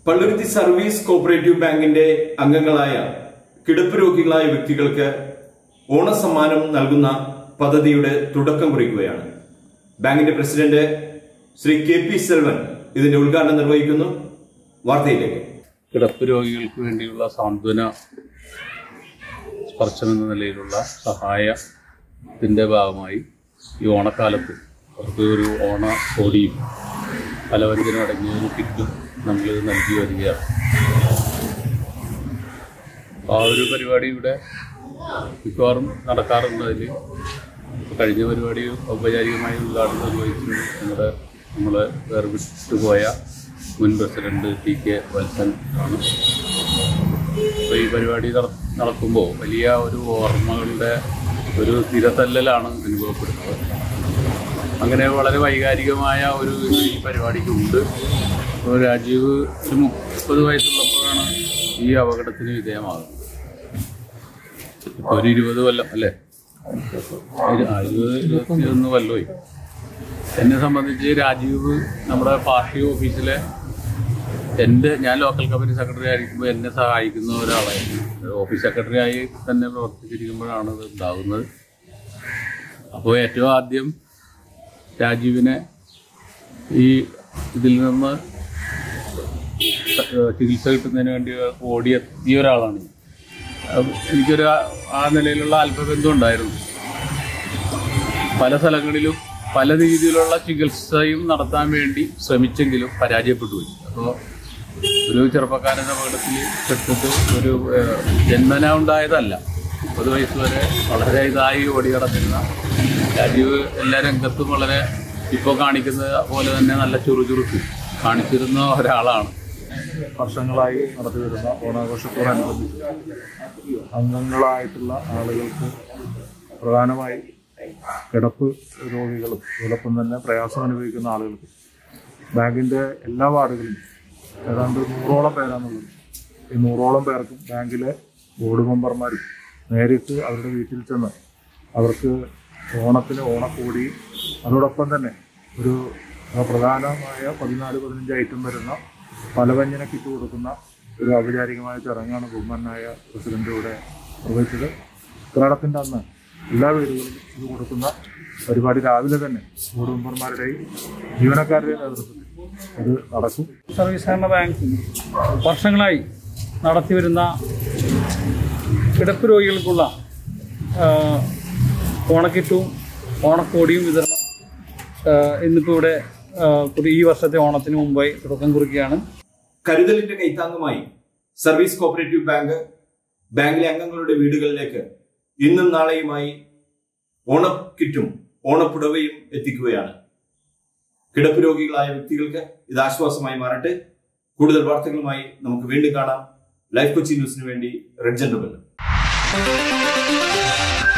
Palluruthy service cooperative ബാങ്കിന്റെ അംഗങ്ങളായ കിടപ്പ് രോഗികളായ വ്യക്തികൾക്ക് ഓണസമ്മാനം നൽകുന്ന പദ്ധതിയുടെ തുടക്കം കുറിക്കുകയാണ് ബാങ്കിന്റെ president Shri K P Selvan ഇതിന്റെ ഉദ്ഘാടനം നിർവഹിക്കുന്നു വാർത്തയിലേക്ക് കിടപ്പ് രോഗികൾക്ക് വേണ്ടിയുള്ള സാന്ത്വന സ്പർശം എന്ന നിലയിലുള്ള സഹായത്തിൻ്റെ ഭാഗമായി ഈ ഓണക്കാലത്ത് അവർക്ക് ഒരു ഓണ കോടിയും പലവ്യഞ്ജനം അടങ്ങിയ ഒരു കിറ്റും നമ്മൾ നൽകി വരികയാണ് ആ ഒരു പരിപാടി ഇവിടെ മിക്കവാറും നടക്കാറുണ്ട് അതിൽ കഴിഞ്ഞ പരിപാടി ഔപചാരികമായി ഉദ്ഘാടനം നിർവഹിച്ചു നമ്മുടെ നമ്മളെ വേർവിട്ടുപോയ മുൻ പ്രസിഡന്റ് ടി കെ വത്സൻ ആണ് അപ്പോൾ ഈ പരിപാടി നട- നടക്കുമ്പോൾ വലിയ ഒരു ഓർമ്മകളുടെ ഒരു തിരതല്ലലാണ് അനുഭവപ്പെടുന്നത് അങ്ങനെ വളരെ വൈകാരികമായ ഒരു ഇത് ഈ പരിപാടിക്കുണ്ട് അപ്പോൾ രാജീവ് ഒരു മുപ്പത് വയസ്സുള്ളപ്പോഴാണ് ഈ അപകടത്തിന് വിധേയമാകുന്നത് ഇപ്പോൾ ഒരു ഇരുപത് കൊല്ലം അല്ലേ ഇരു- ആ, ഇരുപത് ഇരുപത്തിയൊന്ന് കൊല്ലമായി എന്നെ സംബന്ധിച്ച് രാജീവ് നമ്മുടെ പാർട്ടി ഓഫീസിലെ എൻ്റെ ഞാൻ ലോക്കൽ കമ്മിറ്റി സെക്രട്ടറി ആയിരിക്കുമ്പോൾ എന്നെ സഹായിക്കുന്ന ഒരാളായിരുന്നു ഓഫീസ് സെക്രട്ടറി ആയി തന്നെ പ്രവർത്തിച്ചിരിക്കുമ്പോഴാണ് ഇത് ഉണ്ടാകുന്നത് അപ്പോൾ ഏറ്റവും ആദ്യം രാജീവിനെ ഈ ഇതിൽ നിന്ന് ഏഹ് ചികിത്സ കിട്ടുന്നതിന് വേണ്ടി ഓടിയെത്തിയ ഒരാളാണ് ഞാൻ. അപ്പൊ എനിക്കൊരു ആ- ആ നിലയിലുള്ള അല്പബന്ധം ഉണ്ടായിരുന്നു പല സ്ഥലങ്ങളിലും പല രീതിയിലുള്ള ചികിത്സയും നടത്താൻ വേണ്ടി ശ്രമിച്ചെങ്കിലും പരാജയപ്പെട്ടു പോയി അപ്പോൾ ഒരു ചെറുപ്പക്കാരൻ അപകടത്തിൽ പെട്ടിട്ട് ഒരു ഏഹ്, ജന്മന ഉണ്ടായതല്ല മുപ്പത് വയസ്സ് വരെ വളരെ ഇതായി ഓടി നടന്നിരുന്ന രാജീവ് എല്ലാ രംഗത്തും വളരെ ഇപ്പോൾ കാണിക്കുന്ന പോലെ തന്നെ നല്ല ചുറുചുറുക്ക് കാണിച്ചിരുന്ന ഒരാളാണ് വർഷങ്ങളായി നടത്തി വരുന്ന ഓണാഘോഷത്തോടനുബന്ധിച്ച് അംഗങ്ങളായിട്ടുള്ള ആളുകൾക്ക് പ്രധാനമായി കിടപ്പ് രോഗികളും അതോടൊപ്പം തന്നെ പ്രയാസം അനുഭവിക്കുന്ന ആളുകൾക്ക് ബാങ്കിൻ്റെ എല്ലാ വാർഡുകളിലും ഏതാണ്ട് നൂറോളം പേരാണുള്ളത് ഈ നൂറോളം പേർക്കും ബാങ്കിലെ ബോർഡ് മെമ്പർമാരും നേരിട്ട് അവരുടെ വീട്ടിൽ ചെന്ന് അവർക്ക് ഓണത്തിന് ഓണക്കോടി അതോടൊപ്പം തന്നെ ഒരു പ്രധാനമായ പതിനാല് പതിനഞ്ച് ഐറ്റം വരുന്ന പലവ്യഞ്ജന കിറ്റ് കൊടുക്കുന്ന ഒരു ഔപചാരികമായ ചടങ്ങാണ് ബഹുമാനായ പ്രസിഡന്റ് ഇവിടെ നിർവഹിച്ചത് ഉത്രാടത്തിൻ്റെ അന്ന് എല്ലാ വീടുകളിലും ഇത് കൊടുക്കുന്ന പരിപാടി രാവിലെ തന്നെ ബോർഡ് മെമ്പർമാരുടെയും ജീവനക്കാരുടെയും നേതൃത്വത്തിൽ ഇത് നടക്കും സർവീസ് സഹകരണ ബാങ്ക് വർഷങ്ങളായി നടത്തിവരുന്ന കിടപ്പ് രോഗികൾക്കുള്ള ആ, ഓണക്കിറ്റും ഓണക്കോടിയും വിതരണം ആ, ഇന്നിപ്പോൾ ഇവിടെ ആ, പുതിയ ഈ വർഷത്തെ ഓണത്തിന് മുമ്പായി തുടക്കം കുറിക്കുകയാണ് കരുതലിന്റെ കൈത്താങ്ങുമായി സർവീസ് കോപ്പറേറ്റീവ് ബാങ്ക് ബാങ്കിലെ അംഗങ്ങളുടെ വീടുകളിലേക്ക് ഇന്നും നാളെയുമായി ഓണക്കിറ്റും ഓണപ്പുടവയും എത്തിക്കുകയാണ് കിടപ്പ് രോഗികളായ വ്യക്തികൾക്ക് ഇത് ആശ്വാസമായി മാറട്ടെ കൂടുതൽ വാർത്തകളുമായി നമുക്ക് വീണ്ടും കാണാം ലൈഫ് കൊച്ചി ന്യൂസിന് വേണ്ടി റെഡ് ജെന്റൽമെൻ